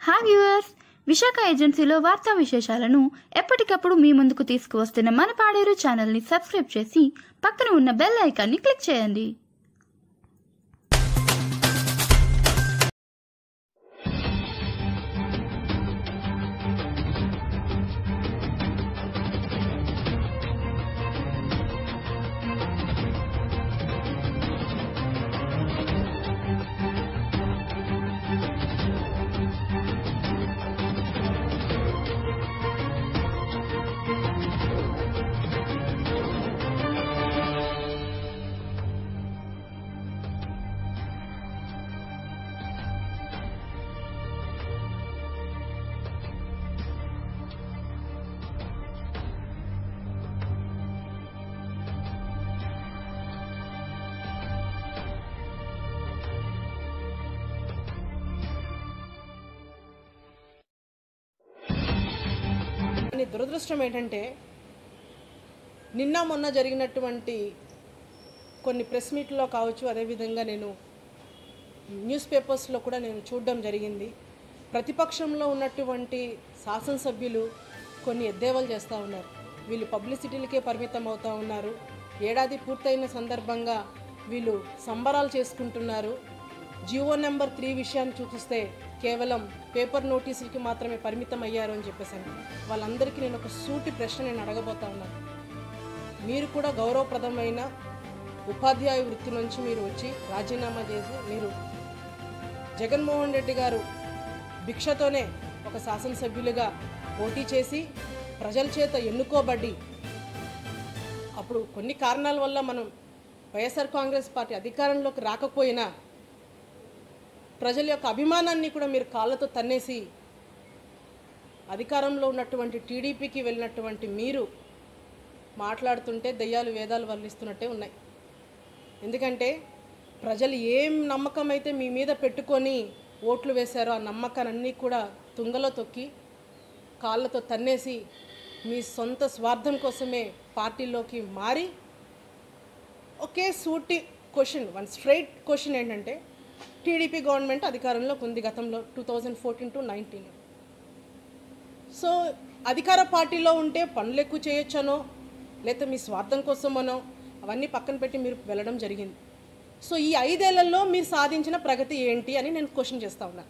hi viewers Visakha ఏజెన్సీలో వార్తా విశేషాలను ఎప్పటికప్పుడు మీ ముందుకు తీసుకువస్తున్న మన పాడేరు ఛానల్ని సబ్స్క్రైబ్ చేసి పక్కన ఉన్న బెల్ ఐకాన్ని క్లిక్ చేయండి కానీ దురదృష్టం ఏంటంటే నిన్న మొన్న జరిగినటువంటి కొన్ని ప్రెస్ మీట్లో కావచ్చు అదేవిధంగా నేను న్యూస్ పేపర్స్లో కూడా నేను చూడడం జరిగింది ప్రతిపక్షంలో ఉన్నటువంటి శాసనసభ్యులు కొన్ని ఎద్దేవాలు చేస్తూ ఉన్నారు వీళ్ళు పబ్లిసిటీలకే పరిమితం అవుతూ ఉన్నారు ఏడాది పూర్తయిన సందర్భంగా వీళ్ళు సంబరాలు చేసుకుంటున్నారు జియో నెంబర్ త్రీ విషయాన్ని చూపిస్తే కేవలం పేపర్ నోటీసులకి మాత్రమే పరిమితం అయ్యారు అని చెప్పేసాను వాళ్ళందరికీ నేను ఒక సూటి ప్రశ్న నేను అడగబోతా ఉన్నాను మీరు కూడా గౌరవప్రదమైన ఉపాధ్యాయ వృత్తి నుంచి మీరు వచ్చి రాజీనామా చేసి మీరు జగన్మోహన్ రెడ్డి గారు భిక్షతోనే ఒక శాసనసభ్యులుగా పోటీ చేసి ప్రజల చేత ఎన్నుకోబడి అప్పుడు కొన్ని కారణాల వల్ల మనం వైఎస్ఆర్ కాంగ్రెస్ పార్టీ అధికారంలోకి రాకపోయినా ప్రజల యొక్క అభిమానాన్ని కూడా మీరు కాళ్ళతో తన్నేసి అధికారంలో ఉన్నటువంటి టీడీపీకి వెళ్ళినటువంటి మీరు మాట్లాడుతుంటే దయ్యాలు వేదాలు వర్ణిస్తున్నట్టే ఉన్నాయి ఎందుకంటే ప్రజలు ఏం నమ్మకం అయితే మీ మీద పెట్టుకొని ఓట్లు వేశారో ఆ నమ్మకాన్ని కూడా తుంగలో తొక్కి కాళ్ళతో తన్నేసి మీ సొంత స్వార్థం కోసమే పార్టీలోకి మారి ఒకే సూటి క్వశ్చన్ వన్ స్ట్రైట్ క్వశ్చన్ ఏంటంటే టీడీపీ గవర్నమెంట్ అధికారంలోకి ఉంది గతంలో two thousand fourteen to nineteen so అధికార పార్టీలో ఉంటే పనులు ఎక్కువ చేయొచ్చనో లేకపోతే మీ స్వార్థం కోసమనో అవన్నీ పక్కన పెట్టి మీరు వెళ్ళడం జరిగింది సో ఈ ఐదేళ్లలో మీరు సాధించిన ప్రగతి ఏంటి అని నేను క్వశ్చన్ చేస్తా ఉన్నా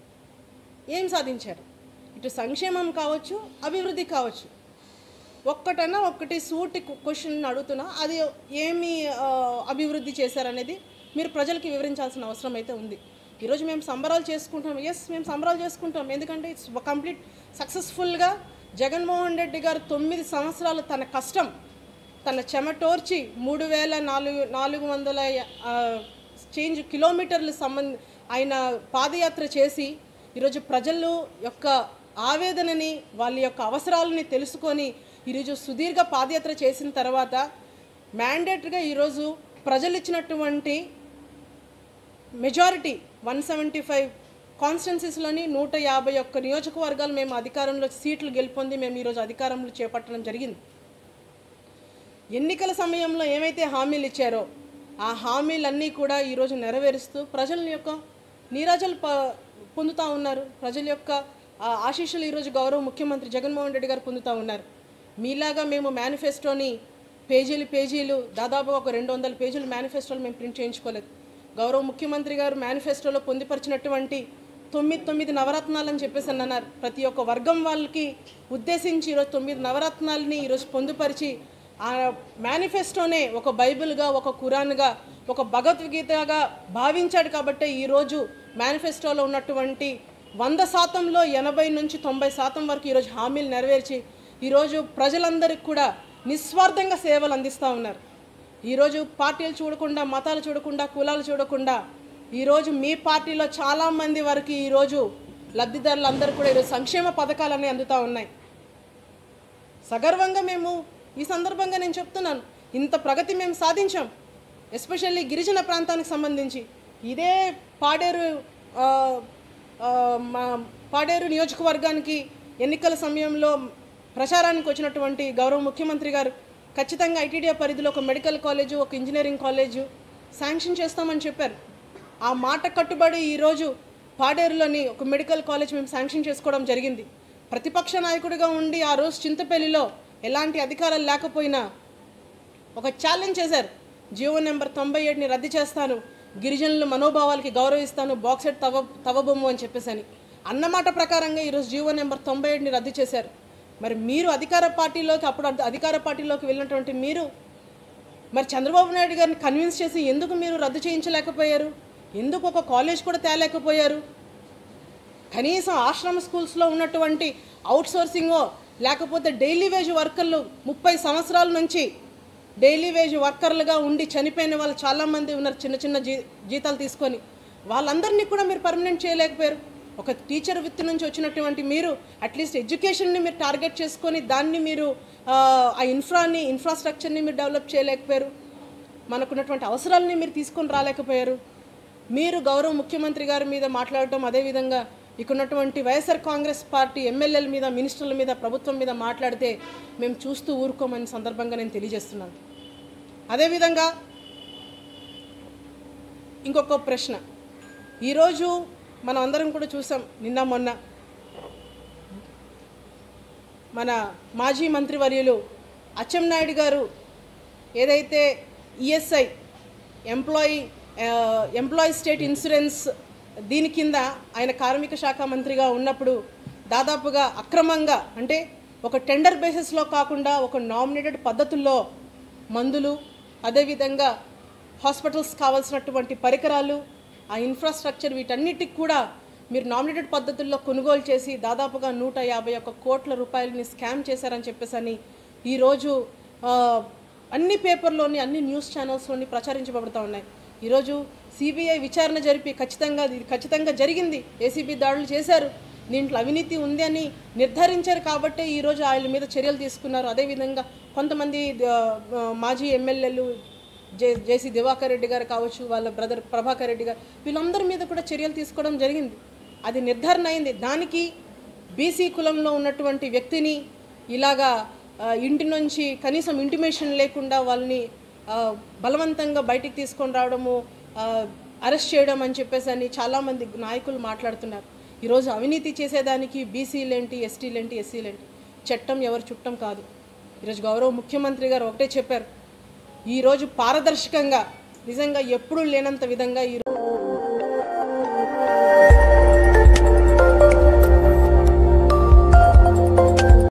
ఏం సాధించారు ఇటు సంక్షేమం కావచ్చు అభివృద్ధి కావచ్చు ఒక్కటన్నా ఒక్కటి సూటి క్వశ్చన్ అడుగుతున్నా అది ఏమి ఆ, అభివృద్ధి చేశారనేది మీరు ప్రజలకి వివరించాల్సిన అవసరం అయితే ఉంది ఈరోజు మేము సంబరాలు చేసుకుంటాం ఎస్ మేము సంబరాలు చేసుకుంటాం ఎందుకంటే ఇట్స్ కంప్లీట్ సక్సెస్ఫుల్గా జగన్మోహన్ రెడ్డి గారు తొమ్మిది సంవత్సరాలు తన కష్టం తన చెమటోర్చి మూడు వేల నాలుగు నాలుగు వందల ఆ, చేంజ్ కిలోమీటర్లు సంబంధ ఆయన పాదయాత్ర చేసి ఈరోజు ప్రజలు యొక్క ఆవేదనని వాళ్ళ యొక్క అవసరాలని తెలుసుకొని ఈరోజు సుదీర్ఘ పాదయాత్ర చేసిన తర్వాత మ్యాండేటరీగా ఈరోజు ప్రజలు ఇచ్చినటువంటి మెజారిటీ వన్ సెవెంటీ ఫైవ్ కాన్స్టిట్యున్సీస్లోని నూట యాభై ఒక్క నియోజకవర్గాలు మేము అధికారంలో సీట్లు గెలుపొంది మేము ఈరోజు అధికారంలో చేపట్టడం జరిగింది ఎన్నికల సమయంలో ఏమైతే హామీలు ఇచ్చారో ఆ హామీలన్నీ కూడా ఈరోజు నెరవేరుస్తూ ప్రజల యొక్క నీరాజలు ప పొందుతూ ఉన్నారు ప్రజల యొక్క ఆ ఆశీస్సులు ఈరోజు గౌరవ ముఖ్యమంత్రి జగన్మోహన్ రెడ్డి గారు పొందుతూ ఉన్నారు మీలాగా మేము మేనిఫెస్టోని పేజీలు పేజీలు దాదాపు ఒక రెండు వందల పేజీలు మేనిఫెస్టోలు మేము ప్రింట్ చేయించుకోలేదు గౌరవ ముఖ్యమంత్రి గారు మేనిఫెస్టోలో పొందుపరిచినటువంటి తొమ్మిది తొమ్మిది నవరత్నాలు అని చెప్పేసి అని అన్నారు ప్రతి ఒక్క వర్గం వాళ్ళకి ఉద్దేశించి ఈరోజు తొమ్మిది నవరత్నాలని ఈరోజు పొందుపరిచి ఆ మేనిఫెస్టోనే ఒక బైబిల్గా ఒక ఖురాన్గా ఒక భగవద్గీతగా భావించాడు కాబట్టి ఈరోజు మేనిఫెస్టోలో ఉన్నటువంటి వంద శాతంలో ఎనభై నుంచి తొంభై శాతం వరకు ఈరోజు హామీలు నెరవేర్చి ఈరోజు ప్రజలందరికీ కూడా నిస్వార్థంగా సేవలు అందిస్తూ ఉన్నారు ఈరోజు పార్టీలు చూడకుండా మతాలు చూడకుండా కులాలు చూడకుండా ఈరోజు మీ పార్టీలో చాలామంది వరకు ఈరోజు లబ్ధిదారులందరూ కూడా ఈరోజు సంక్షేమ పథకాలన్నీ అందుతూ ఉన్నాయి సగర్వంగా మేము ఈ సందర్భంగా నేను చెప్తున్నాను ఇంత ప్రగతి మేము సాధించాం ఎస్పెషల్లీ గిరిజన ప్రాంతానికి సంబంధించి ఇదే పాడేరు ఆ, ఆ, మా పాడేరు నియోజకవర్గానికి ఎన్నికల సమయంలో ప్రచారానికి వచ్చినటువంటి గౌరవ ముఖ్యమంత్రి గారు ఖచ్చితంగా ఐటీడీఏ పరిధిలో ఒక మెడికల్ కాలేజు ఒక ఇంజనీరింగ్ కాలేజు శాంక్షన్ చేస్తామని చెప్పారు ఆ మాట కట్టుబడి ఈరోజు పాడేరులోని ఒక మెడికల్ కాలేజ్ మేము శాంక్షన్ చేసుకోవడం జరిగింది ప్రతిపక్ష నాయకుడిగా ఉండి ఆ రోజు చింతపల్లిలో ఎలాంటి అధికారాలు లేకపోయినా ఒక ఛాలెంజ్ చేశారు జియో నెంబర్ తొంభై ఏడుని రద్దు చేస్తాను గిరిజనుల మనోభావాలకి గౌరవిస్తాను బాక్సెట్ తవ తవబొమ్ము అని చెప్పేసి అని అన్నమాట ప్రకారంగా ఈరోజు జియో నెంబర్ తొంభై ఏడుని రద్దు చేశారు మరి మీరు అధికార పార్టీలోకి అప్పుడు అధి- అధికార పార్టీలోకి వెళ్ళినటువంటి మీరు మరి చంద్రబాబు నాయుడు గారిని కన్విన్స్ చేసి ఎందుకు మీరు రద్దు చేయించలేకపోయారు ఎందుకు ఒక కాలేజ్ కూడా తేలేకపోయారు కనీసం ఆశ్రమ స్కూల్స్లో ఉన్నటువంటి అవుట్ సోర్సింగో లేకపోతే డైలీ వేజ్ వర్కర్లు ముప్పై సంవత్సరాల నుంచి డైలీ వేజ్ వర్కర్లుగా ఉండి చనిపోయిన వాళ్ళు చాలామంది ఉన్నారు చిన్న చిన్న జీ జీతాలు తీసుకొని వాళ్ళందరినీ కూడా మీరు పర్మనెంట్ చేయలేకపోయారు ఒక టీచర్ వృత్తి నుంచి వచ్చినటువంటి మీరు అట్లీస్ట్ ఎడ్యుకేషన్ని మీరు టార్గెట్ చేసుకొని దాన్ని మీరు ఆ, ఆ ఇన్ఫ్రాని ఇన్ఫ్రాస్ట్రక్చర్ని మీరు డెవలప్ చేయలేకపోయారు మనకున్నటువంటి అవసరాలని మీరు తీసుకొని రాలేకపోయారు మీరు గౌరవ ముఖ్యమంత్రి గారి మీద మాట్లాడటం అదేవిధంగా ఇక్కడ ఉన్నటువంటి వైఎస్ఆర్ కాంగ్రెస్ పార్టీ ఎమ్మెల్యేల మీద మినిస్టర్ల మీద ప్రభుత్వం మీద మాట్లాడితే మేము చూస్తూ ఊరుకోమని సందర్భంగా నేను తెలియజేస్తున్నాను అదేవిధంగా ఇంకొక ప్రశ్న ఈరోజు మనం అందరం కూడా చూసాం నిన్న మొన్న మన మాజీ మంత్రివర్యులు అచ్చెన్నాయుడు గారు ఏదైతే ESI employee employee state insurance దీని కింద ఆయన కార్మిక శాఖ మంత్రిగా ఉన్నప్పుడు దాదాపుగా అక్రమంగా అంటే ఒక టెండర్ బేసిస్లో కాకుండా ఒక నామినేటెడ్ పద్ధతుల్లో మందులు అదేవిధంగా హాస్పిటల్స్ కావాల్సినటువంటి పరికరాలు ఆ ఇన్ఫ్రాస్ట్రక్చర్ వీటన్నిటికి కూడా మీరు నామినేటెడ్ పద్ధతుల్లో కొనుగోలు చేసి దాదాపుగా నూట యాభై ఒక్క కోట్ల రూపాయలని స్కామ్ చేశారని చెప్పేసి అని ఈరోజు ఆ, అన్ని పేపర్లోని అన్ని న్యూస్ ఛానల్స్లోని ప్రచారించబడుతూ ఉన్నాయి ఈరోజు సిబిఐ విచారణ జరిపి ఖచ్చితంగా ఇది ఖచ్చితంగా జరిగింది ఏసీబీ దాడులు చేశారు దీంట్లో అవినీతి ఉంది అని నిర్ధారించారు కాబట్టే ఈరోజు ఆయన మీద చర్యలు తీసుకున్నారు అదేవిధంగా కొంతమంది ఆ, ఆ, మాజీ ఎమ్మెల్యేలు జే జేసీ దివాకర్ రెడ్డి గారు కావచ్చు వాళ్ళ బ్రదర్ ప్రభాకర్ రెడ్డి గారు వీళ్ళందరి మీద కూడా చర్యలు తీసుకోవడం జరిగింది అది నిర్ధారణ అయింది దానికి బీసీ కులంలో ఉన్నటువంటి వ్యక్తిని ఇలాగా ఆ, ఇంటి నుంచి కనీసం ఇంటిమేషన్ లేకుండా వాళ్ళని ఆ, బలవంతంగా బయటికి తీసుకొని రావడము ఆ, అరెస్ట్ చేయడం అని చెప్పేసి అని చాలామంది నాయకులు మాట్లాడుతున్నారు ఈరోజు అవినీతి చేసేదానికి బీసీలేంటి ఎస్టీలేంటి ఎస్సీలేంటి చట్టం ఎవరు చుట్టం కాదు ఈరోజు గౌరవ ముఖ్యమంత్రి గారు ఒకటే చెప్పారు ఈరోజు పారదర్శకంగా నిజంగా ఎప్పుడూ లేనంత విధంగా ఈ